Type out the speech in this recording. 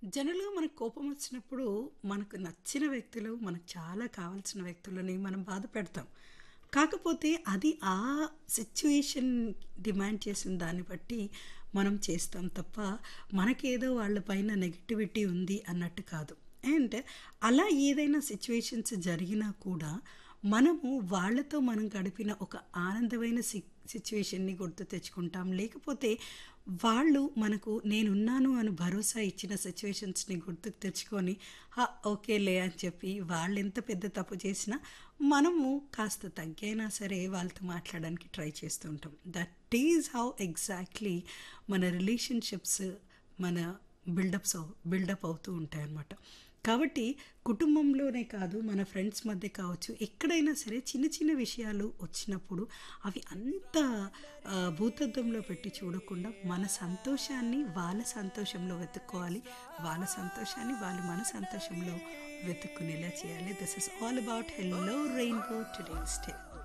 జనరల్‌గా మనకు కోపం వచ్చినప్పుడు మనకు నచ్చిన వ్యక్తులు, మనకు చాలా కావాల్సిన వ్యక్తులని మనం బాధ పెడతాం. కాకపోతే అది ఆ సిట్యుయేషన్ డిమాండ్ చేసిన దాన్ని బట్టి మనం చేస్తాం తప్ప, మనకేదో వాళ్ళ పైన నెగటివిటీ ఉంది అన్నట్టు కాదు. అండ్ అలా ఏదైనా సిట్యుయేషన్స్ జరిగినా కూడా మనము వాళ్ళతో మనం గడిపిన ఒక ఆనందమైన సి సిట్యుయేషన్‌ని గుర్తు తెచ్చుకుంటాం. లేకపోతే వాళ్ళు మనకు నేనున్నాను అని భరోసా ఇచ్చిన సిట్యుయేషన్స్‌ని గుర్తుకు తెచ్చుకొని, ఆ! ఓకేలే అని చెప్పి వాళ్ళెంత పెద్ద తప్పు చేసినా మనము కాస్త తగ్గైనా సరే వాళ్ళతో మాట్లాడడానికి ట్రై చేస్తూ ఉంటాం. దట్ ఈజ్ హౌ ఎగ్జాక్ట్‌లీ మన రిలేషన్‌షిప్స్ మన బిల్డప్స్ అవ్ బిల్డప్ అవుతూ ఉంటాయన్నమాట. కాబట్టి కుటుంబంలోనే కాదు, మన ఫ్రెండ్స్ మధ్య కావచ్చు, ఎక్కడైనా సరే చిన్న చిన్న విషయాలు వచ్చినప్పుడు అవి అంత ఆహ్, భూతద్దంలో పెట్టి చూడకుండా మన సంతోషాన్ని వాళ్ళ సంతోషంలో వెతుక్కోవాలి. వాళ్ళ సంతోషాన్ని వాళ్ళు మన సంతోషంలో వెతుక్కునేలా చేయాలి. This is all about hello rainbow today's day.